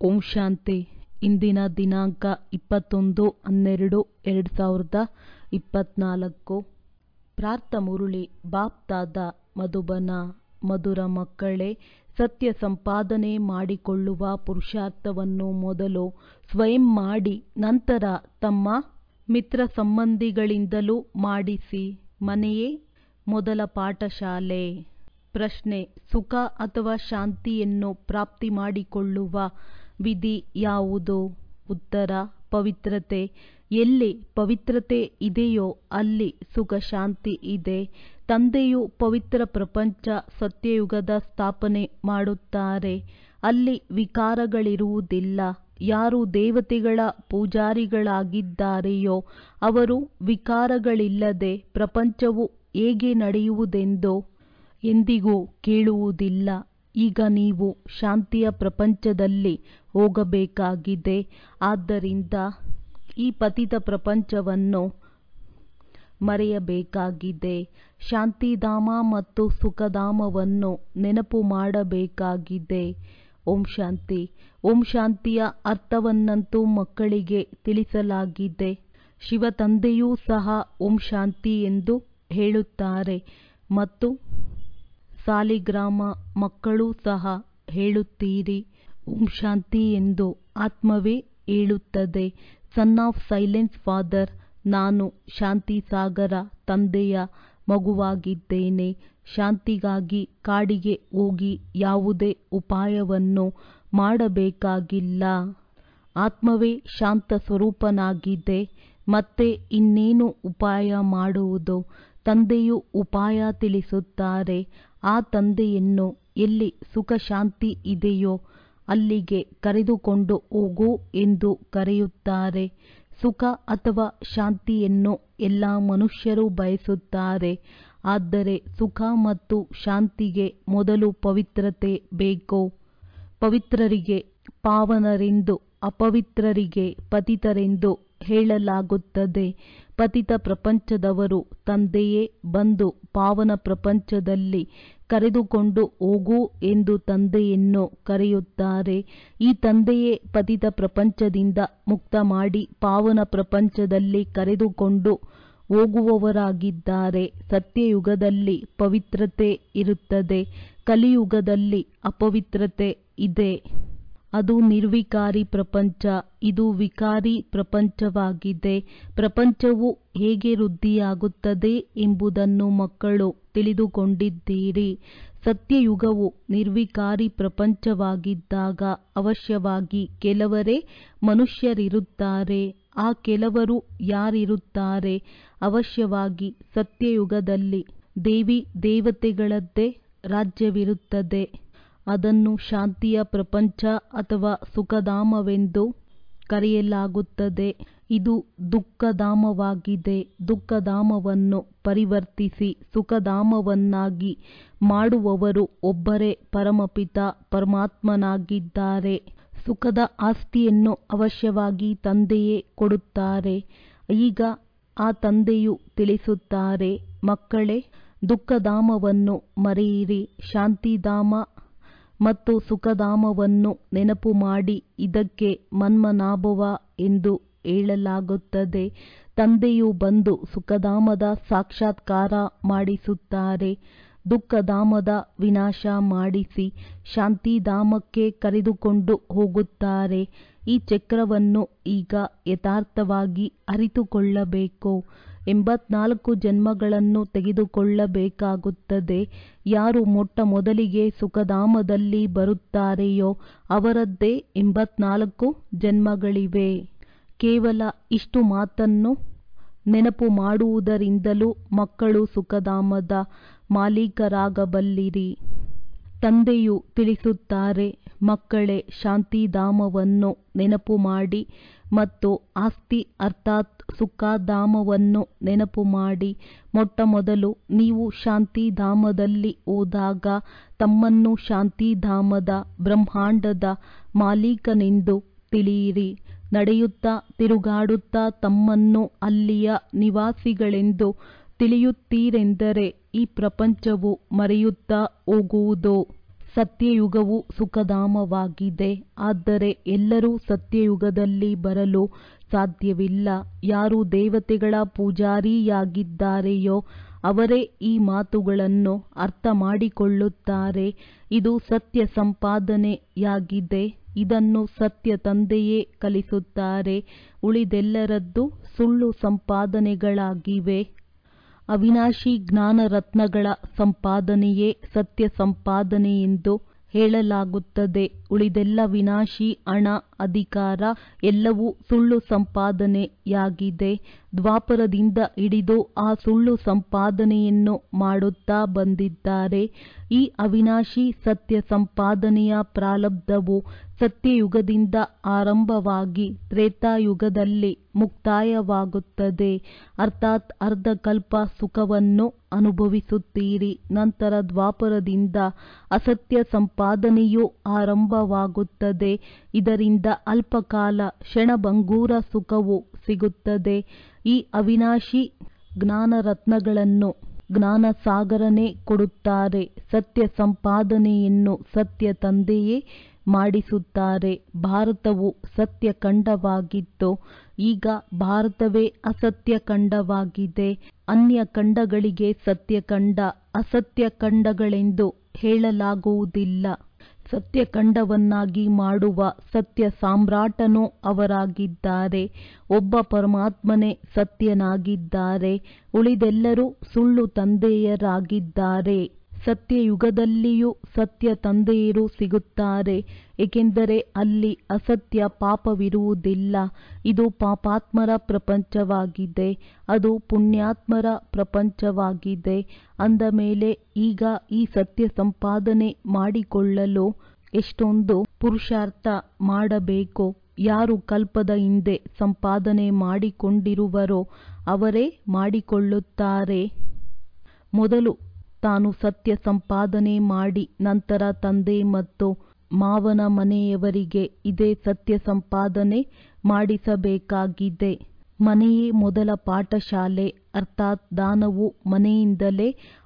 ಓಂ ಶಾಂತಿ ಇಂದಿನ ದಿನಾಂಕ ಇಪ್ಪತ್ತೊಂದು ಹನ್ನೆರಡು ಎರಡು ಸಾವಿರದ ಇಪ್ಪತ್ತ್ನಾಲ್ಕು ಪ್ರಾರ್ಥ ಮುರುಳಿ ಬಾಪ್ತಾದ ಮಧುಬನ ಮಧುರ ಮಕ್ಕಳೇ ಸತ್ಯ ಸಂಪಾದನೆ ಮಾಡಿಕೊಳ್ಳುವ ಪುರುಷಾರ್ಥವನ್ನು ಮೊದಲು ಸ್ವಯಂ ಮಾಡಿ ನಂತರ ತಮ್ಮ ಮಿತ್ರ ಸಂಬಂಧಿಗಳಿಂದಲೂ ಮಾಡಿಸಿ ಮನೆಯೇ ಮೊದಲ ಪಾಠಶಾಲೆ ಪ್ರಶ್ನೆ ಸುಖ ಅಥವಾ ಶಾಂತಿಯನ್ನು ಪ್ರಾಪ್ತಿ ಮಾಡಿಕೊಳ್ಳುವ ವಿಧಿ ಯಾವುದು ಉತ್ತರ ಪವಿತ್ರತೆ ಎಲ್ಲಿ ಪವಿತ್ರತೆ ಇದೆಯೋ ಅಲ್ಲಿ ಸುಖ ಶಾಂತಿ ಇದೆ ತಂದೆಯು ಪವಿತ್ರ ಪ್ರಪಂಚ ಸತ್ಯಯುಗದ ಸ್ಥಾಪನೆ ಮಾಡುತ್ತಾರೆ ಅಲ್ಲಿ ವಿಕಾರಗಳಿರುವುದಿಲ್ಲ ಯಾರು ದೇವತೆಗಳ ಪೂಜಾರಿಗಳಾಗಿದ್ದಾರೆಯೋ ಅವರು ವಿಕಾರಗಳಿಲ್ಲದೆ ಪ್ರಪಂಚವು ಹೇಗೆ ನಡೆಯುವುದೆಂದು ಎಂದಿಗೂ ಕೇಳುವುದಿಲ್ಲ ಈಗ ನೀವು ಶಾಂತಿಯ ಪ್ರಪಂಚದಲ್ಲಿ ಹೋಗಬೇಕಾಗಿದೆ ಆದ್ದರಿಂದ ಈ ಪತಿತ ಪ್ರಪಂಚವನ್ನು ಮರೆಯಬೇಕಾಗಿದೆ ಶಾಂತಿಧಾಮ ಮತ್ತು ಸುಖಧಾಮವನ್ನು ನೆನಪು ಮಾಡಬೇಕಾಗಿದೆ ಓಂ ಶಾಂತಿ ಓಂ ಶಾಂತಿಯ ಅರ್ಥವನ್ನಂತೂ ಮಕ್ಕಳಿಗೆ ತಿಳಿಸಲಾಗಿದೆ ಶಿವ ತಂದೆಯೂ ಸಹ ಓಂ ಶಾಂತಿ ಎಂದು ಹೇಳುತ್ತಾರೆ ಮತ್ತು ಸಾಲಿಗ್ರಾಮ ಮಕ್ಕಳೂ ಸಹ ಹೇಳುತ್ತೀರಿ ಓಂ ಶಾಂತಿ ಎಂದು ಆತ್ಮವೇ ಹೇಳುತ್ತದೆ ಸನ್ ಆಫ್ ಸೈಲೆನ್ಸ್ ಫಾದರ್ ನಾನು ಶಾಂತಿ ಸಾಗರ ತಂದೆಯ ಮಗುವಾಗಿದ್ದೇನೆ ಶಾಂತಿಗಾಗಿ ಕಾಡಿಗೆ ಹೋಗಿ ಯಾವುದೇ ಉಪಾಯವನ್ನು ಮಾಡಬೇಕಾಗಿಲ್ಲ ಆತ್ಮವೇ ಶಾಂತ ಸ್ವರೂಪನಾಗಿದೆ ಮತ್ತೆ ಇನ್ನೇನು ಉಪಾಯ ಮಾಡುವುದು ತಂದೆಯು ಉಪಾಯ ತಿಳಿಸುತ್ತಾರೆ ಆ ತಂದೆಯನ್ನು ಎಲ್ಲಿ ಸುಖ ಶಾಂತಿ ಇದೆಯೋ ಅಲ್ಲಿಗೆ ಕರೆದುಕೊಂಡು ಹೋಗು ಎಂದು ಕರೆಯುತ್ತಾರೆ ಸುಖ ಅಥವಾ ಶಾಂತಿಯನ್ನು ಎಲ್ಲ ಮನುಷ್ಯರು ಬಯಸುತ್ತಾರೆ ಆದರೆ ಸುಖ ಮತ್ತು ಶಾಂತಿಗೆ ಮೊದಲು ಪವಿತ್ರತೆ ಬೇಕು ಪವಿತ್ರರಿಗೆ ಪಾವನರೆಂದು ಅಪವಿತ್ರರಿಗೆ ಪತಿತರೆಂದು ಹೇಳಲಾಗುತ್ತದೆ ಪತಿತ ಪ್ರಪಂಚದವರು ತಂದೆಯೇ ಬಂದು ಪಾವನ ಪ್ರಪಂಚದಲ್ಲಿ ಕರೆದುಕೊಂಡು ಹೋಗು ಎಂದು ತಂದೆಯನ್ನು ಕರೆಯುತ್ತಾರೆ ಈ ತಂದೆಯೇ ಪತಿತ ಪ್ರಪಂಚದಿಂದ ಮುಕ್ತ ಮಾಡಿ ಪಾವನ ಪ್ರಪಂಚದಲ್ಲಿ ಕರೆದುಕೊಂಡು ಹೋಗುವವರಾಗಿದ್ದಾರೆ ಸತ್ಯಯುಗದಲ್ಲಿ ಪವಿತ್ರತೆ ಇರುತ್ತದೆ ಕಲಿಯುಗದಲ್ಲಿ ಅಪವಿತ್ರತೆ ಇದೆ ಅದು ನಿರ್ವಿಕಾರಿ ಪ್ರಪಂಚ ಇದು ವಿಕಾರಿ ಪ್ರಪಂಚವಾಗಿದೆ ಪ್ರಪಂಚವು ಹೇಗೆ ವೃದ್ಧಿಯಾಗುತ್ತದೆ ಎಂಬುದನ್ನು ಮಕ್ಕಳು ತಿಳಿದುಕೊಂಡಿದ್ದೀರಿ ಸತ್ಯಯುಗವು ನಿರ್ವಿಕಾರಿ ಪ್ರಪಂಚವಾಗಿದ್ದಾಗ ಅವಶ್ಯವಾಗಿ ಕೆಲವರೇ ಮನುಷ್ಯರಿರುತ್ತಾರೆ ಆ ಕೆಲವರು ಯಾರಿರುತ್ತಾರೆ ಅವಶ್ಯವಾಗಿ ಸತ್ಯಯುಗದಲ್ಲಿ ದೇವಿ ದೇವತೆಗಳದ್ದೇ ರಾಜ್ಯವಿರುತ್ತದೆ ಅದನ್ನು ಶಾಂತಿಯ ಪ್ರಪಂಚ ಅಥವಾ ಸುಖಧಾಮವೆಂದು ಕರೆಯಲಾಗುತ್ತದೆ ಇದು ದುಃಖಧಾಮವಾಗಿದೆ ದುಃಖಧಾಮವನ್ನು ಪರಿವರ್ತಿಸಿ ಸುಖಧಾಮವನ್ನಾಗಿ ಮಾಡುವವರು ಒಬ್ಬರೇ ಪರಮಪಿತ ಪರಮಾತ್ಮನಾಗಿದ್ದಾರೆ ಸುಖದ ಆಸ್ತಿಯನ್ನು ಅವಶ್ಯವಾಗಿ ತಂದೆಯೇ ಕೊಡುತ್ತಾರೆ ಈಗ ಆ ತಂದೆಯು ತಿಳಿಸುತ್ತಾರೆ ಮಕ್ಕಳೇ ದುಃಖಧಾಮವನ್ನು ಮರೆಯಿರಿ ಶಾಂತಿಧಾಮ ಮತ್ತು ಸುಖಧಾಮವನ್ನು ನೆನಪು ಮಾಡಿ ಇದಕ್ಕೆ ಮನ್ಮನಾಭವ ಎಂದು ಹೇಳಲಾಗುತ್ತದೆ ತಂದೆಯು ಬಂದು ಸುಖಧಾಮದ ಸಾಕ್ಷಾತ್ಕಾರ ಮಾಡಿಸುತ್ತಾರೆ ದುಃಖಧಾಮದ ವಿನಾಶ ಮಾಡಿಸಿ ಶಾಂತಿಧಾಮಕ್ಕೆ ಕರೆದುಕೊಂಡು ಹೋಗುತ್ತಾರೆ ಈ ಚಕ್ರವನ್ನು ಈಗ ಯಥಾರ್ಥವಾಗಿ ಅರಿತುಕೊಳ್ಳಬೇಕು ಎಂಬತ್ನಾಲ್ಕು ಜನ್ಮಗಳನ್ನು ತೆಗೆದುಕೊಳ್ಳಬೇಕಾಗುತ್ತದೆ ಯಾರು ಮೊಟ್ಟ ಮೊದಲಿಗೆ ಸುಖಧಾಮದಲ್ಲಿ ಬರುತ್ತಾರೆಯೋ ಅವರದ್ದೇ ಎಂಬತ್ನಾಲ್ಕು ಜನ್ಮಗಳಿವೆ ಕೇವಲ ಇಷ್ಟು ಮಾತನ್ನು ನೆನಪು ಮಾಡುವುದರಿಂದಲೂ ಮಕ್ಕಳು ಸುಖಧಾಮದ ಮಾಲೀಕರಾಗಬಲ್ಲಿರಿ ತಂದೆಯು ತಿಳಿಸುತ್ತಾರೆ ಮಕ್ಕಳೇ ಶಾಂತಿಧಾಮವನ್ನು ನೆನಪು ಮಾಡಿ ಮತ್ತು ಆಸ್ತಿ ಅರ್ಥಾತ್ ಸುಖಧಾಮವನ್ನು ನೆನಪು ಮಾಡಿ ಮೊಟ್ಟ ಮೊದಲು ನೀವು ಶಾಂತಿಧಾಮದಲ್ಲಿ ಹೋದಾಗ ತಮ್ಮನ್ನು ಶಾಂತಿಧಾಮದ ಬ್ರಹ್ಮಾಂಡದ ಮಾಲೀಕನೆಂದು ತಿಳಿಯಿರಿ ನಡೆಯುತ್ತಾ ತಿರುಗಾಡುತ್ತಾ ತಮ್ಮನ್ನು ಅಲ್ಲಿಯ ನಿವಾಸಿಗಳೆಂದು ತಿಳಿಯುತ್ತೀರೆಂದರೆ ಈ ಪ್ರಪಂಚವು ಮರೆಯುತ್ತಾ ಹೋಗುವುದು ಸತ್ಯಯುಗವು ಸುಖಧಾಮವಾಗಿದೆ ಆದರೆ ಎಲ್ಲರೂ ಸತ್ಯಯುಗದಲ್ಲಿ ಬರಲು ಸಾಧ್ಯವಿಲ್ಲ ಯಾರು ದೇವತೆಗಳ ಪೂಜಾರಿಯಾಗಿದ್ದಾರೆಯೋ ಅವರೇ ಈ ಮಾತುಗಳನ್ನು ಅರ್ಥ ಮಾಡಿಕೊಳ್ಳುತ್ತಾರೆ ಇದು ಸತ್ಯ ಸಂಪಾದನೆಯಾಗಿದೆ ಇದನ್ನು ಸತ್ಯ ತಂದೆಯೇ ಕಲಿಸುತ್ತಾರೆ ಉಳಿದೆಲ್ಲರದ್ದು ಸುಳ್ಳು ಸಂಪಾದನೆಗಳಾಗಿವೆ ಅವಿನಾಶಿ ಜ್ಞಾನರತ್ನಗಳ ಸಂಪಾದನೆಯೇ ಸತ್ಯ ಸಂಪಾದನೆಯೆಂದು ಹೇಳಲಾಗುತ್ತದೆ ಉಳಿದೆಲ್ಲ ವಿನಾಶಿ ಹಣ ಅಧಿಕಾರ ಎಲ್ಲವೂ ಸುಳ್ಳು ಸಂಪಾದನೆಯಾಗಿದೆ ದ್ವಾಪರದಿಂದ ಹಿಡಿದು ಆ ಸುಳ್ಳು ಸಂಪಾದನೆಯನ್ನು ಮಾಡುತ್ತಾ ಬಂದಿದ್ದಾರೆ ಈ ಅವಿನಾಶಿ ಸತ್ಯ ಸಂಪಾದನೆಯ ಪ್ರಾರಬ್ಧವು ಸತ್ಯಯುಗದಿಂದ ಆರಂಭವಾಗಿ ತ್ರೇತಾಯುಗದಲ್ಲಿ ಮುಕ್ತಾಯವಾಗುತ್ತದೆ ಅರ್ಥಾತ್ ಅರ್ಧಕಲ್ಪ ಸುಖವನ್ನು ಅನುಭವಿಸುತ್ತೀರಿ ನಂತರ ದ್ವಾಪರದಿಂದ ಅಸತ್ಯ ಸಂಪಾದನೆಯೂ ಆರಂಭವಾಗುತ್ತದೆ ಇದರಿಂದ ಅಲ್ಪಕಾಲ ಕ್ಷಣಭಂಗೂರ ಸುಖವು ಸಿಗುತ್ತದೆ ಈ ಅವಿನಾಶಿ ಜ್ಞಾನರತ್ನಗಳನ್ನು ಜ್ಞಾನಸಾಗರನೇ ಕೊಡುತ್ತಾರೆ ಸತ್ಯ ಸಂಪಾದನೆಯನ್ನು ಸತ್ಯ ತಂದೆಯೇ ಮಾಡಿಸುತ್ತಾರೆ ಭಾರತವು ಸತ್ಯ ಖಂಡವಾಗಿತ್ತು ಈಗ ಭಾರತವೇ ಅಸತ್ಯ ಖಂಡವಾಗಿದೆ ಅನ್ಯ ಖಂಡಗಳಿಗೆ ಸತ್ಯ ಖಂಡ ಅಸತ್ಯ ಖಂಡಗಳೆಂದು ಹೇಳಲಾಗುವುದಿಲ್ಲ ಸತ್ಯಖಂಡವನ್ನಾಗಿ ಮಾಡುವ ಸತ್ಯ ಸಾಮ್ರಾಟನು ಅವರಾಗಿದ್ದಾರೆ ಒಬ್ಬ ಪರಮಾತ್ಮನೇ ಸತ್ಯನಾಗಿದ್ದಾರೆ ಉಳಿದೆಲ್ಲರೂ ಸುಳ್ಳು ತಂದೆಯರಾಗಿದ್ದಾರೆ ಸತ್ಯಯುಗದಲ್ಲಿಯೂ ಸತ್ಯ ತಂದೆಯರು ಸಿಗುತ್ತಾರೆ ಏಕೆಂದರೆ ಅಲ್ಲಿ ಅಸತ್ಯ ಪಾಪವಿರುವುದಿಲ್ಲ ಇದು ಪಾಪಾತ್ಮರ ಪ್ರಪಂಚವಾಗಿದೆ ಅದು ಪುಣ್ಯಾತ್ಮರ ಪ್ರಪಂಚವಾಗಿದೆ ಅಂದ ಮೇಲೆ ಈಗ ಈ ಸತ್ಯ ಸಂಪಾದನೆ ಮಾಡಿಕೊಳ್ಳಲು ಎಷ್ಟೊಂದು ಪುರುಷಾರ್ಥ ಮಾಡಬೇಕು ಯಾರು ಕಲ್ಪದ ಹಿಂದೆ ಸಂಪಾದನೆ ಮಾಡಿಕೊಂಡಿರುವರೋ ಅವರೇ ಮಾಡಿಕೊಳ್ಳುತ್ತಾರೆ ಮೊದಲು ತಾನು ಸತ್ಯ ಸಂಪಾದನೆ ಮಾಡಿ ನಂತರ ತಂದೆ ಮತ್ತು ಮಾವನ ಮನೆಯವರಿಗೆ ಇದೇ ಸತ್ಯ ಸಂಪಾದನೆ ಮಾಡಿಸಬೇಕಾಗಿದೆ ಮನೆಯೇ ಮೊದಲ ಪಾಠಶಾಲೆ ಅರ್ಥಾತ್ ದಾನವು ಮನೆಯಿಂದಲೇ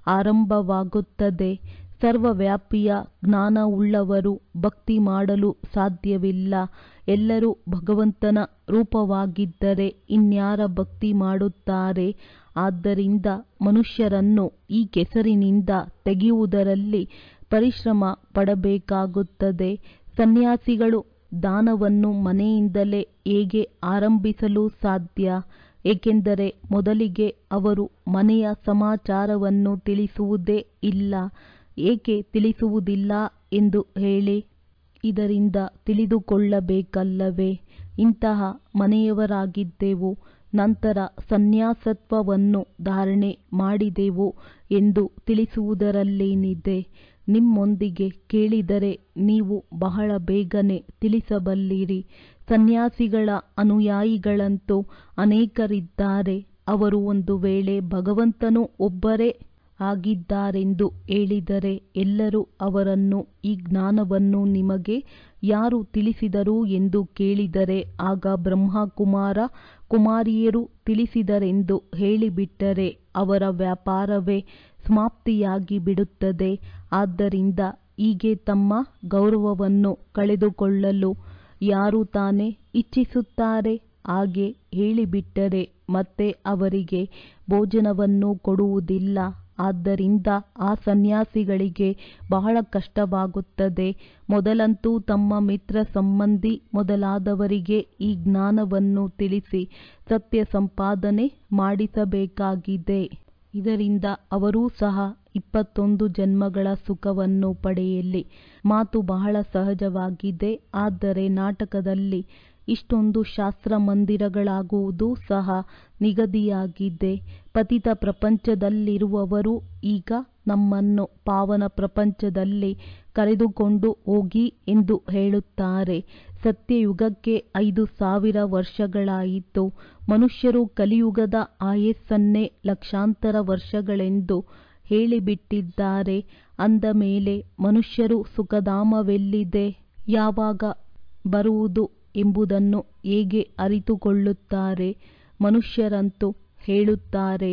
ಆರಂಭವಾಗುತ್ತದೆ ಸರ್ವವ್ಯಾಪಿಯ ಜ್ಞಾನವುಳ್ಳವರು ಭಕ್ತಿ ಮಾಡಲು ಸಾಧ್ಯವಿಲ್ಲ ಎಲ್ಲರೂ ಭಗವಂತನ ರೂಪವಾಗಿದ್ದರೆ ಇನ್ಯಾರ ಭಕ್ತಿ ಮಾಡುತ್ತಾರೆ ಆದ್ದರಿಂದ ಮನುಷ್ಯರನ್ನು ಈ ಕೆಸರಿನಿಂದ ತೆಗೆಯುವುದರಲ್ಲಿ ಪರಿಶ್ರಮ ಪಡಬೇಕಾಗುತ್ತದೆ ಸನ್ಯಾಸಿಗಳು ದಾನವನ್ನು ಮನೆಯಿಂದಲೇ ಹೇಗೆ ಆರಂಭಿಸಲು ಸಾಧ್ಯ ಏಕೆಂದರೆ ಮೊದಲಿಗೆ ಅವರು ಮನೆಯ ಸಮಾಚಾರವನ್ನು ತಿಳಿಸುವುದೇ ಇಲ್ಲ ಏಕೆ ತಿಳಿಸುವುದಿಲ್ಲ ಎಂದು ಹೇಳಿ ಇದರಿಂದ ತಿಳಿದುಕೊಳ್ಳಬೇಕಲ್ಲವೇ ಇಂತಹ ಮನೆಯವರಾಗಿದ್ದೆವು ನಂತರ ಸನ್ಯಾಸತ್ವವನ್ನು ಧಾರಣೆ ಮಾಡಿದೆವು ಎಂದು ತಿಳಿಸುವುದರಲ್ಲೇನಿದೆ ನಿಮ್ಮೊಂದಿಗೆ ಕೇಳಿದರೆ ನೀವು ಬಹಳ ಬೇಗನೆ ತಿಳಿಸಬಲ್ಲಿರಿ ಸನ್ಯಾಸಿಗಳ ಅನುಯಾಯಿಗಳಂತೂ ಅನೇಕರಿದ್ದಾರೆ ಅವರು ಒಂದು ವೇಳೆ ಭಗವಂತನು ಒಬ್ಬರೇ ಆಗಿದ್ದಾರೆಂದು ಹೇಳಿದರೆ ಎಲ್ಲರೂ ಅವರನ್ನು ಈ ಜ್ಞಾನವನ್ನು ನಿಮಗೆ ಯಾರು ತಿಳಿಸಿದರು ಎಂದು ಕೇಳಿದರೆ ಆಗ ಬ್ರಹ್ಮಕುಮಾರ ಕುಮಾರಿಯರು ತಿಳಿಸಿದರೆಂದು ಹೇಳಿಬಿಟ್ಟರೆ ಅವರ ವ್ಯಾಪಾರವೇ ಸಮಾಪ್ತಿಯಾಗಿ ಬಿಡುತ್ತದೆ ಆದ್ದರಿಂದ ಹೀಗೆ ತಮ್ಮ ಗೌರವವನ್ನು ಕಳೆದುಕೊಳ್ಳಲು ಯಾರು ತಾನೇ ಇಚ್ಛಿಸುತ್ತಾರೆ ಹಾಗೆ ಹೇಳಿಬಿಟ್ಟರೆ ಮತ್ತೆ ಅವರಿಗೆ ಭೋಜನವನ್ನು ಕೊಡುವುದಿಲ್ಲ ಆದ್ದರಿಂದ ಆ ಸನ್ಯಾಸಿಗಳಿಗೆ ಬಹಳ ಕಷ್ಟವಾಗುತ್ತದೆ ಮೊದಲಂತೂ ತಮ್ಮ ಮಿತ್ರ ಸಂಬಂಧಿ ಮೊದಲಾದವರಿಗೆ ಈ ಜ್ಞಾನವನ್ನು ತಿಳಿಸಿ ಸತ್ಯ ಸಂಪಾದನೆ ಮಾಡಿಸಬೇಕಾಗಿದೆ ಇದರಿಂದ ಅವರೂ ಸಹ ಇಪ್ಪತ್ತೊಂದು ಜನ್ಮಗಳ ಸುಖವನ್ನು ಪಡೆಯಲಿ ಮಾತು ಬಹಳ ಸಹಜವಾಗಿದೆ ಆದರೆ ನಾಟಕದಲ್ಲಿ ಇಷ್ಟೊಂದು ಶಾಸ್ತ್ರ ಮಂದಿರಗಳಾಗುವುದು ಸಹ ನಿಗದಿಯಾಗಿದೆ ಪತಿತ ಪ್ರಪಂಚದಲ್ಲಿರುವವರು ಈಗ ನಮ್ಮನ್ನು ಪಾವನ ಪ್ರಪಂಚದಲ್ಲಿ ಕರೆದುಕೊಂಡು ಹೋಗಿ ಎಂದು ಹೇಳುತ್ತಾರೆ ಸತ್ಯಯುಗಕ್ಕೆ ಐದು ಸಾವಿರ ವರ್ಷಗಳಾಯಿತು ಮನುಷ್ಯರು ಕಲಿಯುಗದ ಆಯಸ್ಸನ್ನೇ ಲಕ್ಷಾಂತರ ವರ್ಷಗಳೆಂದು ಹೇಳಿಬಿಟ್ಟಿದ್ದಾರೆ ಅಂದ ಮೇಲೆ ಮನುಷ್ಯರು ಸುಖಧಾಮವೆಲ್ಲಿದೆ ಯಾವಾಗ ಬರುವುದು ಎಂಬುದನ್ನು ಹೇಗೆ ಅರಿತುಕೊಳ್ಳುತ್ತಾರೆ ಮನುಷ್ಯರಂತೂ ಹೇಳುತ್ತಾರೆ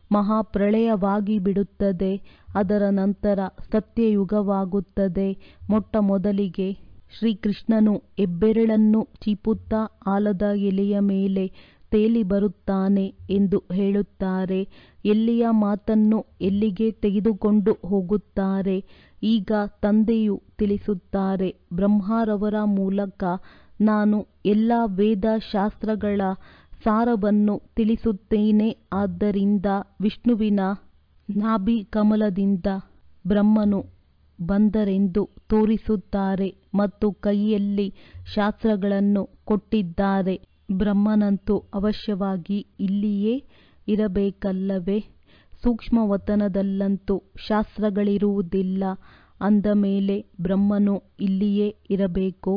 ಮಹಾಪ್ರಳಯವಾಗಿ ಬಿಡುತ್ತದೆ ಅದರ ನಂತರ ಸತ್ಯಯುಗವಾಗುತ್ತದೆ ಮೊಟ್ಟ ಮೊದಲಿಗೆ ಶ್ರೀಕೃಷ್ಣನು ಹೆಬ್ಬೆರಳನ್ನು ಚೀಪುತ್ತಾ ಆಲದ ಎಲೆಯ ಮೇಲೆ ತೇಲಿ ಬರುತ್ತಾನೆ ಎಂದು ಹೇಳುತ್ತಾರೆ ಎಲ್ಲಿಯ ಮಾತನ್ನು ಎಲ್ಲಿಗೆ ತೆಗೆದುಕೊಂಡು ಹೋಗುತ್ತಾರೆ ಈಗ ತಂದೆಯು ತಿಳಿಸುತ್ತಾರೆ ಬ್ರಹ್ಮರವರ ಮೂಲಕ ನಾನು ಎಲ್ಲ ವೇದ ಶಾಸ್ತ್ರಗಳ ಸಾರವನ್ನು ತಿಳಿಸುತ್ತೇನೆ ಆದ್ದರಿಂದ ವಿಷ್ಣುವಿನ ನಾಭಿ ಕಮಲದಿಂದ ಬ್ರಹ್ಮನು ಬಂದರೆಂದು ತೋರಿಸುತ್ತಾರೆ ಮತ್ತು ಕೈಯಲ್ಲಿ ಶಾಸ್ತ್ರಗಳನ್ನು ಕೊಟ್ಟಿದ್ದಾರೆ ಬ್ರಹ್ಮನಂತೂ ಅವಶ್ಯವಾಗಿ ಇಲ್ಲಿಯೇ ಇರಬೇಕಲ್ಲವೇ ಸೂಕ್ಷ್ಮವತನದಲ್ಲಂತೂ ಶಾಸ್ತ್ರಗಳಿರುವುದಿಲ್ಲ ಅಂದ ಮೇಲೆ ಬ್ರಹ್ಮನು ಇಲ್ಲಿಯೇ ಇರಬೇಕು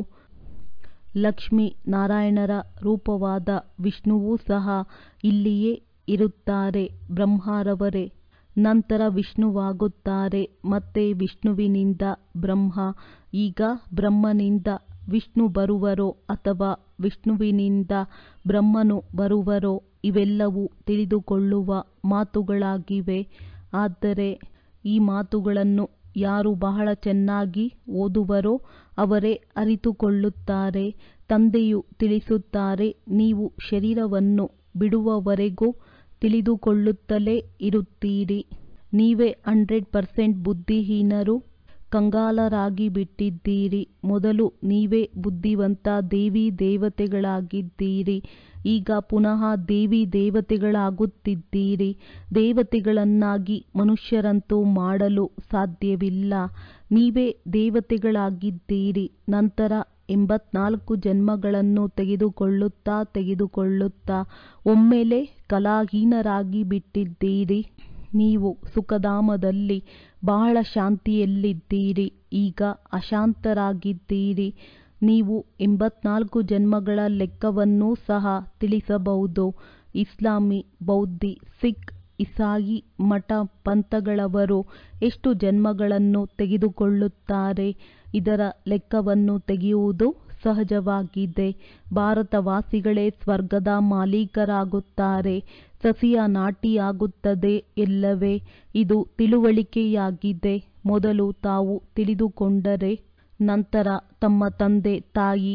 ಲಕ್ಷ್ಮೀ ನಾರಾಯಣರ ರೂಪವಾದ ವಿಷ್ಣುವೂ ಸಹ ಇಲ್ಲಿಯೇ ಇರುತ್ತಾರೆ ಬ್ರಹ್ಮರವರೇ ನಂತರ ವಿಷ್ಣುವಾಗುತ್ತಾರೆ ಮತ್ತೆ ವಿಷ್ಣುವಿನಿಂದ ಬ್ರಹ್ಮ ಈಗ ಬ್ರಹ್ಮನಿಂದ ವಿಷ್ಣು ಬರುವರೋ ಅಥವಾ ವಿಷ್ಣುವಿನಿಂದ ಬ್ರಹ್ಮನು ಬರುವರೋ ಇವೆಲ್ಲವೂ ತಿಳಿದುಕೊಳ್ಳುವ ಮಾತುಗಳಾಗಿವೆ ಆದರೆ ಈ ಮಾತುಗಳನ್ನು ಯಾರು ಬಹಳ ಚೆನ್ನಾಗಿ ಓದುವರೋ ಅವರೇ ಅರಿತುಕೊಳ್ಳುತ್ತಾರೆ ತಂದೆಯು ತಿಳಿಸುತ್ತಾರೆ ನೀವು ಶರೀರವನ್ನು ಬಿಡುವವರೆಗೂ ತಿಳಿದುಕೊಳ್ಳುತ್ತಲೇ ಇರುತ್ತೀರಿ ನೀವೇ ಹಂಡ್ರೆಡ್ ಪರ್ಸೆಂಟ್ ಬುದ್ಧಿಹೀನರು ಕಂಗಾಲರಾಗಿ ಬಿಟ್ಟಿದ್ದೀರಿ ಮೊದಲು ನೀವೇ ಬುದ್ಧಿವಂತ ದೇವಿ ದೇವತೆಗಳಾಗಿದ್ದೀರಿ ಈಗ ಪುನಃ ದೇವಿ ದೇವತೆಗಳಾಗುತ್ತಿದ್ದೀರಿ ದೇವತೆಗಳನ್ನಾಗಿ ಮನುಷ್ಯರಂತೂ ಮಾಡಲು ಸಾಧ್ಯವಿಲ್ಲ ನೀವೇ ದೇವತೆಗಳಾಗಿದ್ದೀರಿ ನಂತರ ಎಂಬತ್ನಾಲ್ಕು ಜನ್ಮಗಳನ್ನು ತೆಗೆದುಕೊಳ್ಳುತ್ತಾ ತೆಗೆದುಕೊಳ್ಳುತ್ತಾ ಒಮ್ಮೆಲೇ ಕಲಾಹೀನರಾಗಿ ಬಿಟ್ಟಿದ್ದೀರಿ ನೀವು ಸುಖಧಾಮದಲ್ಲಿ ಬಹಳ ಶಾಂತಿಯಲ್ಲಿದ್ದೀರಿ ಈಗ ಅಶಾಂತರಾಗಿದ್ದೀರಿ ನೀವು ಎಂಬತ್ನಾಲ್ಕು ಜನ್ಮಗಳ ಲೆಕ್ಕವನ್ನೂ ಸಹ ತಿಳಿಸಬಹುದು ಇಸ್ಲಾಮಿ ಬೌದ್ಧಿ ಸಿಖ್ ಇಸಾಯಿ ಮಠ ಪಂಥಗಳವರು ಎಷ್ಟು ಜನ್ಮಗಳನ್ನು ತೆಗೆದುಕೊಳ್ಳುತ್ತಾರೆ ಇದರ ಲೆಕ್ಕವನ್ನು ತೆಗೆಯುವುದು ಸಹಜವಾಗಿದೆ ಭಾರತವಾಸಿಗಳೇ ಸ್ವರ್ಗದ ಮಾಲೀಕರಾಗುತ್ತಾರೆ ಸಸಿಯ ನಾಟಿಯಾಗುತ್ತದೆ ಎಲ್ಲವೇ ಇದು ತಿಳುವಳಿಕೆಯಾಗಿದೆ ಮೊದಲು ತಾವು ತಿಳಿದುಕೊಂಡರೆ ನಂತರ ತಮ್ಮ ತಂದೆ ತಾಯಿ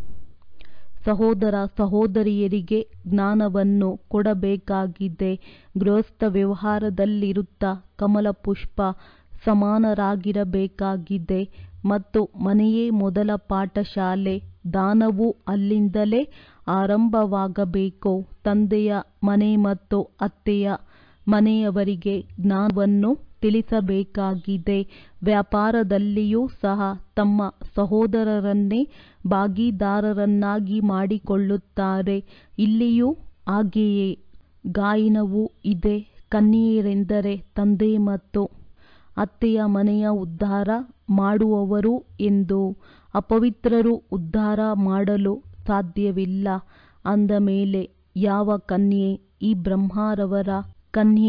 ಸಹೋದರ ಸಹೋದರಿಯರಿಗೆ ಜ್ಞಾನವನ್ನು ಕೊಡಬೇಕಾಗಿದೆ ಗೃಹಸ್ಥ ವ್ಯವಹಾರದಲ್ಲಿರುತ್ತಾ ಕಮಲ ಪುಷ್ಪ ಸಮಾನರಾಗಿರಬೇಕಾಗಿದೆ ಮತ್ತು ಮನೆಯೇ ಮೊದಲ ಪಾಠಶಾಲೆ ದಾನವೂ ಅಲ್ಲಿಂದಲೇ ಆರಂಭವಾಗಬೇಕು ತಂದೆಯ ಮನೆ ಮತ್ತು ಅತ್ತೆಯ ಮನೆಯವರಿಗೆ ಜ್ಞಾನವನ್ನು ತಿಳಿಸಬೇಕಾಗಿದೆ ವ್ಯಾಪಾರದಲ್ಲಿಯೂ ಸಹ ತಮ್ಮ ಸಹೋದರರನ್ನೇ ಭಾಗಿದಾರರನ್ನಾಗಿ ಮಾಡಿಕೊಳ್ಳುತ್ತಾರೆ ಇಲ್ಲಿಯೂ ಹಾಗೆಯೇ ಗಾಯನವೂ ಇದೆ ಕನ್ಯೆಯರೆಂದರೆ ತಂದೆ ಮತ್ತು ಅತ್ತೆಯ ಮನೆಯ ಉದ್ಧಾರ ಮಾಡುವವರು ಎಂದು ಅಪವಿತ್ರರು ಉದ್ಧಾರ ಮಾಡಲು ಸಾಧ್ಯವಿಲ್ಲ ಅಂದ ಮೇಲೆ ಯಾವ ಕನ್ಯೆ ಈ ಬ್ರಹ್ಮರವರ ಕನ್ಯೆ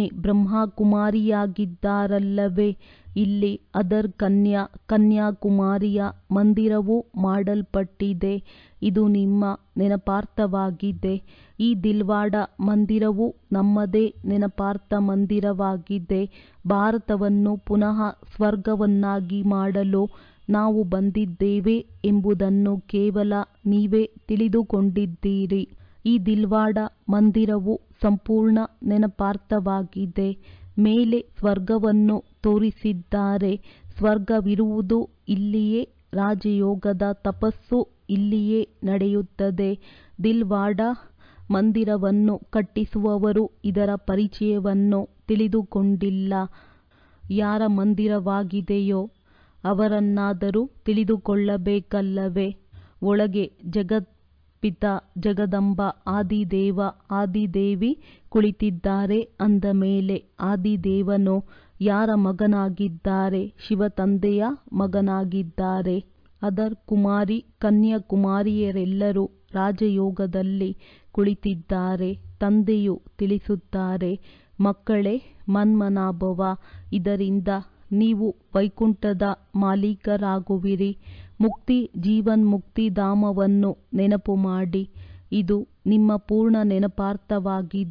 ಬ್ರಹ್ಮಕುಮಾರಿಯಾಗಿದ್ದಾರಲ್ಲವೇ ಇಲ್ಲಿ ಅದರ್ ಕನ್ಯಾ ಕನ್ಯಾಕುಮಾರಿಯ ಮಂದಿರವು ಮಾಡಲ್ಪಟ್ಟಿದೆ ಇದು ನಿಮ್ಮ ನೆನಪಾರ್ಥವಾಗಿದೆ ಈ ದಿಲ್ವಾಡ ಮಂದಿರವು ನಮ್ಮದೇ ನೆನಪಾರ್ಥ ಮಂದಿರವಾಗಿದೆ ಭಾರತವನ್ನು ಪುನಃ ಸ್ವರ್ಗವನ್ನಾಗಿ ಮಾಡಲು ನಾವು ಬಂದಿದ್ದೇವೆ ಎಂಬುದನ್ನು ಕೇವಲ ನೀವೇ ತಿಳಿದುಕೊಂಡಿದ್ದೀರಿ ಈ ದಿಲ್ವಾಡ ಮಂದಿರವು ಸಂಪೂರ್ಣ ನೆನಪಾರ್ಥವಾಗಿದೆ ಮೇಲೆ ಸ್ವರ್ಗವನ್ನು ತೋರಿಸಿದ್ದಾರೆ ಸ್ವರ್ಗವಿರುವುದು ಇಲ್ಲಿಯೇ ರಾಜಯೋಗದ ತಪಸ್ಸು ಇಲ್ಲಿಯೇ ನಡೆಯುತ್ತದೆ ದಿಲ್ವಾಡ ಮಂದಿರವನ್ನು ಕಟ್ಟಿಸುವವರು ಇದರ ಪರಿಚಯವನ್ನು ತಿಳಿದುಕೊಂಡಿಲ್ಲ ಯಾರ ಮಂದಿರವಾಗಿದೆಯೋ ಅವರನ್ನಾದರೂ ತಿಳಿದುಕೊಳ್ಳಬೇಕಲ್ಲವೇ ಒಳಗೆ ಜಗತ್ಪಿತ ಜಗದಂಬ ಆದಿದೇವ ಆದಿದೇವಿ ಕುಳಿತಿದ್ದಾರೆ ಅಂದ ಮೇಲೆ ಆದಿದೇವನು ಯಾರ ಮಗನಾಗಿದ್ದಾರೆ ಶಿವತಂದೆಯ ಮಗನಾಗಿದ್ದಾರೆ ಅದರ್ ಕುಮಾರಿ ಕನ್ಯಾಕುಮಾರಿಯರೆಲ್ಲರೂ ರಾಜಯೋಗದಲ್ಲಿ ಕುಳಿತಿದ್ದಾರೆ ತಂದೆಯು ತಿಳಿಸುತ್ತಾರೆ ಮಕ್ಕಳೇ ಮನ್ಮನಾಭವ ಇದರಿಂದ ನೀವು ವೈಕುಂಠದ ಮಾಲೀಕರಾಗುವಿರಿ ಮುಕ್ತಿ ಜೀವನ್ಮುಕ್ತಿಧಾಮವನ್ನು ನೆನಪು ಮಾಡಿ ಇದು ನಿಮ್ಮ ಪೂರ್ಣ ನೆನಪಾರ್ಥವಾಗಿದೆ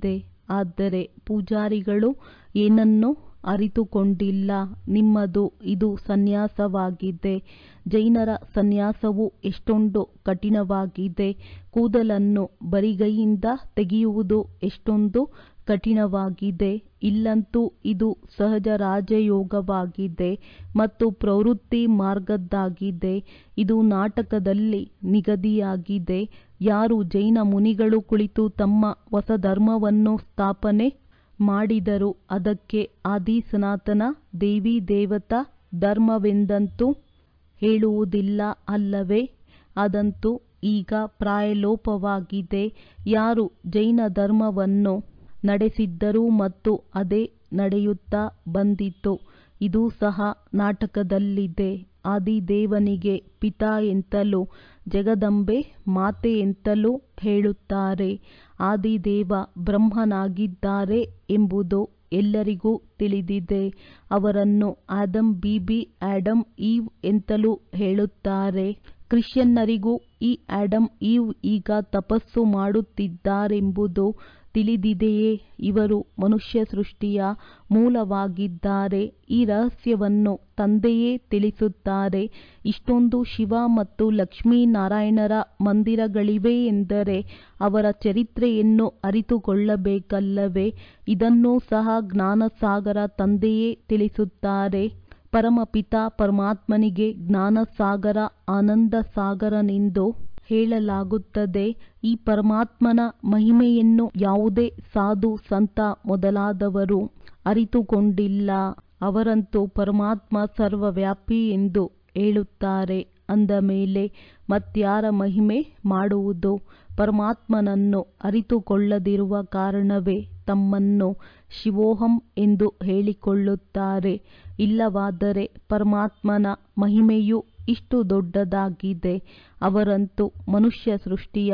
ಆದರೆ ಪೂಜಾರಿಗಳು ಏನನ್ನೂ ಅರಿತುಕೊಂಡಿಲ್ಲ ನಿಮ್ಮದು ಇದು ಸನ್ಯಾಸವಾಗಿದೆ ಜೈನರ ಸನ್ಯಾಸವು ಎಷ್ಟೊಂದು ಕಠಿಣವಾಗಿದೆ ಕೂದಲನ್ನು ಬರಿಗೈಯಿಂದ ತೆಗೆಯುವುದು ಎಷ್ಟೊಂದು ಕಠಿಣವಾಗಿದೆ ಇಲ್ಲಂತೂ ಇದು ಸಹಜ ರಾಜಯೋಗವಾಗಿದೆ ಮತ್ತು ಪ್ರವೃತ್ತಿ ಮಾರ್ಗದ್ದಾಗಿದೆ ಇದು ನಾಟಕದಲ್ಲಿ ನಿಗದಿಯಾಗಿದೆ ಯಾರು ಜೈನ ಮುನಿಗಳು ಕುಳಿತು ತಮ್ಮ ಹೊಸ ಧರ್ಮವನ್ನು ಸ್ಥಾಪನೆ ಮಾಡಿದರು ಅದಕ್ಕೆ ಆದಿ ಸನಾತನ ದೇವಿ ದೇವತಾ ಧರ್ಮವೆಂದಂತೂ ಹೇಳುವುದಿಲ್ಲ ಅಲ್ಲವೇ ಅದಂತೂ ಈಗ ಪ್ರಾಯಲೋಪವಾಗಿದೆ ಯಾರು ಜೈನ ಧರ್ಮವನ್ನು ನಡೆಸಿದ್ದರು ಮತ್ತು ಅದೇ ನಡೆಯುತ್ತಾ ಬಂದಿತು ಇದು ಸಹ ನಾಟಕದಲ್ಲಿದೆ ಆದಿದೇವನಿಗೆ ಪಿತಾ ಎಂತಲೂ ಜಗದಂಬೆ ಮಾತೆ ಎಂತಲೂ ಹೇಳುತ್ತಾರೆ ಆದಿದೇವ ಬ್ರಹ್ಮನಾಗಿದ್ದಾರೆ ಎಂಬುದು ಎಲ್ಲರಿಗೂ ತಿಳಿದಿದೆ ಅವರನ್ನು ಆದಮ್ ಬೀಬಿ ಆಡಮ್ ಈವ್ ಎಂತಲೂ ಹೇಳುತ್ತಾರೆ ಕ್ರಿಶ್ಚಿಯನ್ನರಿಗೂ ಈ ಆಡಮ್ ಈವ್ ಈಗ ತಪಸ್ಸು ಮಾಡುತ್ತಿದ್ದಾರೆಂಬುದು ತಿಳಿದಿದೆಯೇ ಇವರು ಮನುಷ್ಯ ಸೃಷ್ಟಿಯ ಮೂಲವಾಗಿದ್ದಾರೆ ಈ ರಹಸ್ಯವನ್ನು ತಂದೆಯೇ ತಿಳಿಸುತ್ತಾರೆ ಇಷ್ಟೊಂದು ಶಿವ ಮತ್ತು ಲಕ್ಷ್ಮೀನಾರಾಯಣರ ಮಂದಿರಗಳಿವೆ ಎಂದರೆ ಅವರ ಚರಿತ್ರೆಯನ್ನು ಅರಿತುಕೊಳ್ಳಬೇಕಲ್ಲವೇ ಇದನ್ನೂ ಸಹ ಜ್ಞಾನಸಾಗರ ತಂದೆಯೇ ತಿಳಿಸುತ್ತಾರೆ ಪರಮಪಿತ ಪರಮಾತ್ಮನಿಗೆ ಜ್ಞಾನಸಾಗರ ಆನಂದ ಸಾಗರನೆಂದು ಹೇಳಲಾಗುತ್ತದೆ ಈ ಪರಮಾತ್ಮನ ಮಹಿಮೆಯನ್ನು ಯಾವುದೇ ಸಾಧು ಸಂತ ಮೊದಲಾದವರು ಅರಿತುಕೊಂಡಿಲ್ಲ ಅವರಂತೂ ಪರಮಾತ್ಮ ಸರ್ವವ್ಯಾಪಿ ಎಂದು ಹೇಳುತ್ತಾರೆ ಅಂದ ಮೇಲೆ ಮತ್ಯಾರ ಮಹಿಮೆ ಮಾಡುವುದು ಪರಮಾತ್ಮನನ್ನು ಅರಿತುಕೊಳ್ಳದಿರುವ ಕಾರಣವೇ ತಮ್ಮನ್ನು ಶಿವೋಹಂ ಎಂದು ಹೇಳಿಕೊಳ್ಳುತ್ತಾರೆ ಇಲ್ಲವಾದರೆ ಪರಮಾತ್ಮನ ಮಹಿಮೆಯು ಇಷ್ಟು ದೊಡ್ಡದಾಗಿದೆ ಅವರಂತೂ ಮನುಷ್ಯ ಸೃಷ್ಟಿಯ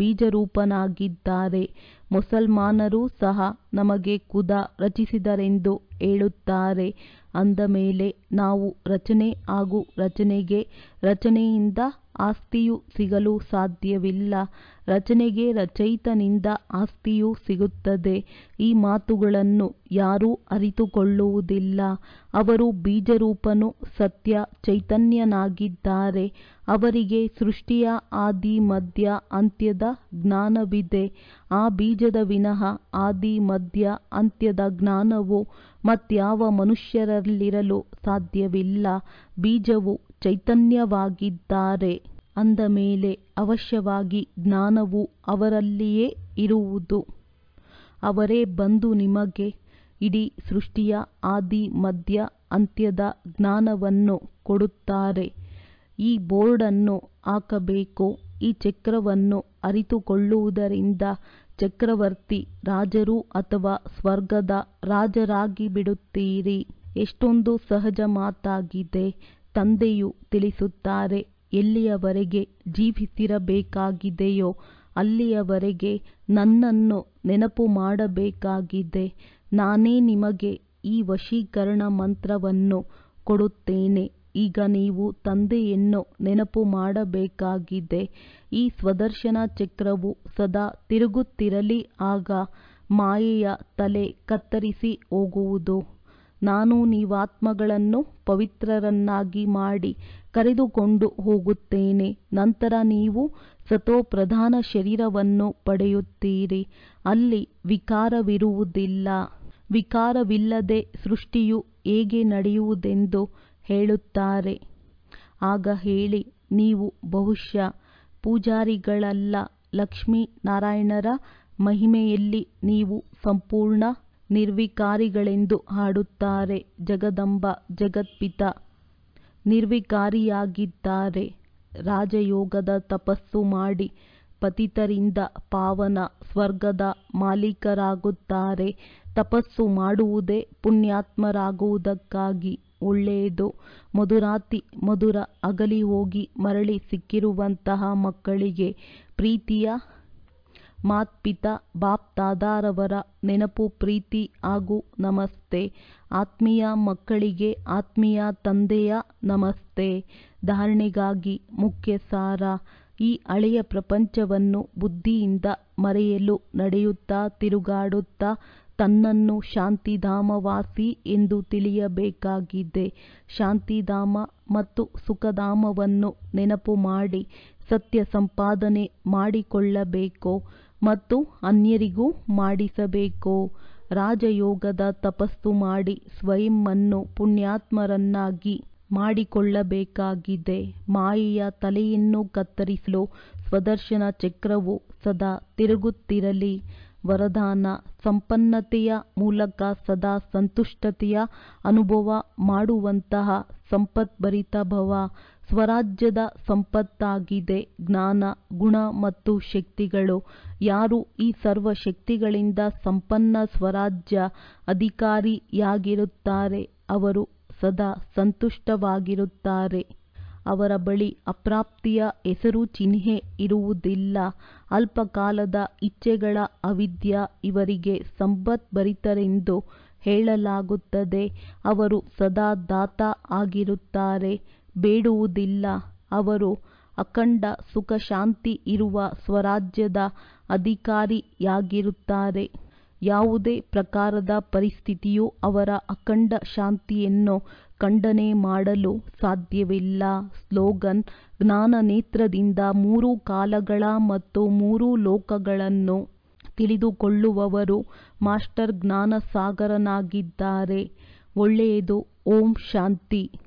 ಬೀಜರೂಪನಾಗಿದ್ದಾರೆ ಮುಸಲ್ಮಾನರೂ ಸಹ ನಮಗೆ ಖುದಾ ರಚಿಸಿದರೆಂದು ಹೇಳುತ್ತಾರೆ ಅಂದ ಮೇಲೆ ನಾವು ರಚನೆ ಹಾಗೂ ರಚನೆಗೆ ರಚನೆಯಿಂದ ಆಸ್ತಿಯು ಸಿಗಲು ಸಾಧ್ಯವಿಲ್ಲ ರಚನೆಗೆ ರಚಯಿತನಿಂದ ಆಸ್ತಿಯು ಸಿಗುತ್ತದೆ ಈ ಮಾತುಗಳನ್ನು ಯಾರೂ ಅರಿತುಕೊಳ್ಳುವುದಿಲ್ಲ ಅವರು ಬೀಜರೂಪನು ಸತ್ಯ ಚೈತನ್ಯನಾಗಿದ್ದಾರೆ ಅವರಿಗೆ ಸೃಷ್ಟಿಯ ಆದಿ ಮಧ್ಯ ಅಂತ್ಯದ ಜ್ಞಾನವಿದೆ ಆ ಬೀಜದ ವಿನಃ ಆದಿ ಮಧ್ಯ ಅಂತ್ಯದ ಜ್ಞಾನವು ಮತ್ಯಾವ ಮನುಷ್ಯರಲ್ಲಿರಲು ಸಾಧ್ಯವಿಲ್ಲ ಬೀಜವು ಚೈತನ್ಯವಾಗಿದ್ದಾರೆ ಅಂದ ಮೇಲೆ ಅವಶ್ಯವಾಗಿ ಜ್ಞಾನವು ಅವರಲ್ಲಿಯೇ ಇರುವುದು ಅವರೇ ಬಂದು ನಿಮಗೆ ಇಡೀ ಸೃಷ್ಟಿಯ ಆದಿ ಮಧ್ಯ ಅಂತ್ಯದ ಜ್ಞಾನವನ್ನು ಕೊಡುತ್ತಾರೆ ಈ ಬೋರ್ಡನ್ನು ಹಾಕಬೇಕು ಈ ಚಕ್ರವನ್ನು ಅರಿತುಕೊಳ್ಳುವುದರಿಂದ ಚಕ್ರವರ್ತಿ ರಾಜರು ಅಥವಾ ಸ್ವರ್ಗದ ರಾಜರಾಗಿ ಬಿಡುತ್ತೀರಿ ಎಷ್ಟೊಂದು ಸಹಜ ಮಾತಾಗಿದೆ ತಂದೆಯು ತಿಳಿಸುತ್ತಾರೆ ಎಲ್ಲಿಯವರೆಗೆ ಜೀವಿಸಿರಬೇಕಾಗಿದೆಯೋ ಅಲ್ಲಿಯವರೆಗೆ ನನ್ನನ್ನು ನೆನಪು ಮಾಡಬೇಕಾಗಿದೆ ನಾನೇ ನಿಮಗೆ ಈ ವಶೀಕರಣ ಮಂತ್ರವನ್ನು ಕೊಡುತ್ತೇನೆ ಈಗ ನೀವು ತಂದೆಯನ್ನು ನೆನಪು ಮಾಡಬೇಕಾಗಿದೆ ಈ ಸ್ವದರ್ಶನ ಚಕ್ರವು ಸದಾ ತಿರುಗುತ್ತಿರಲಿ ಆಗ ಮಾಯೆಯ ತಲೆ ಕತ್ತರಿಸಿ ಹೋಗುವುದು ನಾನು ನೀವಾತ್ಮಗಳನ್ನು ಪವಿತ್ರರನ್ನಾಗಿ ಮಾಡಿ ಕರೆದುಕೊಂಡು ಹೋಗುತ್ತೇನೆ ನಂತರ ನೀವು ಸತೋಪ್ರಧಾನ ಶರೀರವನ್ನು ಪಡೆಯುತ್ತೀರಿ ಅಲ್ಲಿ ವಿಕಾರವಿರುವುದಿಲ್ಲ ವಿಕಾರವಿಲ್ಲದೆ ಸೃಷ್ಟಿಯು ಹೇಗೆ ನಡೆಯುವುದೆಂದು ಹೇಳುತ್ತಾರೆ ಆಗ ಹೇಳಿ ನೀವು ಬಹುಶಃ ಪೂಜಾರಿಗಳಲ್ಲ ಲಕ್ಷ್ಮೀ ನಾರಾಯಣರ ಮಹಿಮೆಯಲ್ಲಿ ನೀವು ಸಂಪೂರ್ಣ ನಿರ್ವಿಕಾರಿಗಳೆಂದು ಹಾಡುತ್ತಾರೆ ಜಗದಂಬ ಜಗತ್ಪಿತ ನಿರ್ವಿಕಾರಿಯಾಗಿದ್ದಾರೆ ರಾಜಯೋಗದ ತಪಸ್ಸು ಮಾಡಿ ಪತಿತರಿಂದ ಪಾವನ ಸ್ವರ್ಗದ ಮಾಲೀಕರಾಗುತ್ತಾರೆ ತಪಸ್ಸು ಮಾಡುವುದೇ ಪುಣ್ಯಾತ್ಮರಾಗುವುದಕ್ಕಾಗಿ ಒಳ್ಳೆಯದು ಮಧುರಾತಿ ಮಧುರ ಅಗಲಿ ಹೋಗಿ ಮರಳಿ ಸಿಕ್ಕಿರುವಂತಹ ಮಕ್ಕಳಿಗೆ ಪ್ರೀತಿಯ ಮಾತ್ಪಿತ ಬಾಪ್ ದಾದಾರವರ ನೆನಪು ಪ್ರೀತಿ ಹಾಗೂ ನಮಸ್ತೆ ಆತ್ಮೀಯ ಮಕ್ಕಳಿಗೆ ಆತ್ಮೀಯ ತಂದೆಯ ನಮಸ್ತೆ ಧಾರಣೆಗಾಗಿ ಮುಖ್ಯ ಸಾರ ಈ ಹಳೆಯ ಪ್ರಪಂಚವನ್ನು ಬುದ್ಧಿಯಿಂದ ಮರೆಯಲು ನಡೆಯುತ್ತಾ ತಿರುಗಾಡುತ್ತಾ ತನ್ನನ್ನು ಶಾಂತಿಧಾಮವಾಸಿ ಎಂದು ತಿಳಿಯಬೇಕಾಗಿದೆ ಶಾಂತಿಧಾಮ ಮತ್ತು ಸುಖಧಾಮವನ್ನು ನೆನಪು ಮಾಡಿ ಸತ್ಯ ಸಂಪಾದನೆ ಮಾಡಿಕೊಳ್ಳಬೇಕು ಮತ್ತು ಅನ್ಯರಿಗೂ ಮಾಡಿಸಬೇಕು ರಾಜಯೋಗದ ತಪಸ್ಸು ಮಾಡಿ ಸ್ವಯಂವನ್ನು ಪುಣ್ಯಾತ್ಮರನ್ನಾಗಿ ಮಾಡಿಕೊಳ್ಳಬೇಕಾಗಿದೆ ಮಾಯೆಯ ತಲೆಯನ್ನು ಕತ್ತರಿಸಲು ಸ್ವದರ್ಶನ ಚಕ್ರವು ಸದಾ ತಿರುಗುತ್ತಿರಲಿ ವರದಾನ ಸಂಪನ್ನತೆಯ ಮೂಲಕ ಸದಾ ಸಂತುಷ್ಟತೆಯ ಅನುಭವ ಮಾಡುವಂತಹ ಸಂಪದ್ಭರಿತ ಭವ ಸ್ವರಾಜ್ಯದ ಸಂಪತ್ತಾಗಿದೆ ಜ್ಞಾನ ಗುಣ ಮತ್ತು ಶಕ್ತಿಗಳು ಯಾರು ಈ ಸರ್ವ ಶಕ್ತಿಗಳಿಂದ ಸಂಪನ್ನ ಸ್ವರಾಜ್ಯ ಅಧಿಕಾರಿಯಾಗಿರುತ್ತಾರೆ ಅವರು ಸದಾ ಸಂತುಷ್ಟವಾಗಿರುತ್ತಾರೆ ಅವರ ಬಳಿ ಅಪ್ರಾಪ್ತಿಯ ಹೆಸರು ಚಿಹ್ನೆ ಇರುವುದಿಲ್ಲ ಅಲ್ಪಕಾಲದ ಇಚ್ಛೆಗಳ ಅವಿದ್ಯ ಇವರಿಗೆ ಸಂಪದ್ಭರಿತರೆಂದು ಹೇಳಲಾಗುತ್ತದೆ ಅವರು ಸದಾ ದಾತ ಆಗಿರುತ್ತಾರೆ ಬೇಡುವುದಿಲ್ಲ ಅವರು ಅಖಂಡ ಸುಖ ಶಾಂತಿ ಇರುವ ಸ್ವರಾಜ್ಯದ ಅಧಿಕಾರಿಯಾಗಿರುತ್ತಾರೆ ಯಾವುದೇ ಪ್ರಕಾರದ ಪರಿಸ್ಥಿತಿಯು ಅವರ ಅಖಂಡ ಶಾಂತಿಯನ್ನು ಖಂಡನೆ ಮಾಡಲು ಸಾಧ್ಯವಿಲ್ಲ ಸ್ಲೋಗನ್ ಜ್ಞಾನ ನೇತ್ರದಿಂದ ಮೂರು ಕಾಲಗಳ ಮತ್ತು ಮೂರು ಲೋಕಗಳನ್ನು ತಿಳಿದುಕೊಳ್ಳುವವರು ಮಾಸ್ಟರ್ ಜ್ಞಾನಸಾಗರನಾಗಿದ್ದಾರೆ ಒಳ್ಳೆಯದು ಓಂ ಶಾಂತಿ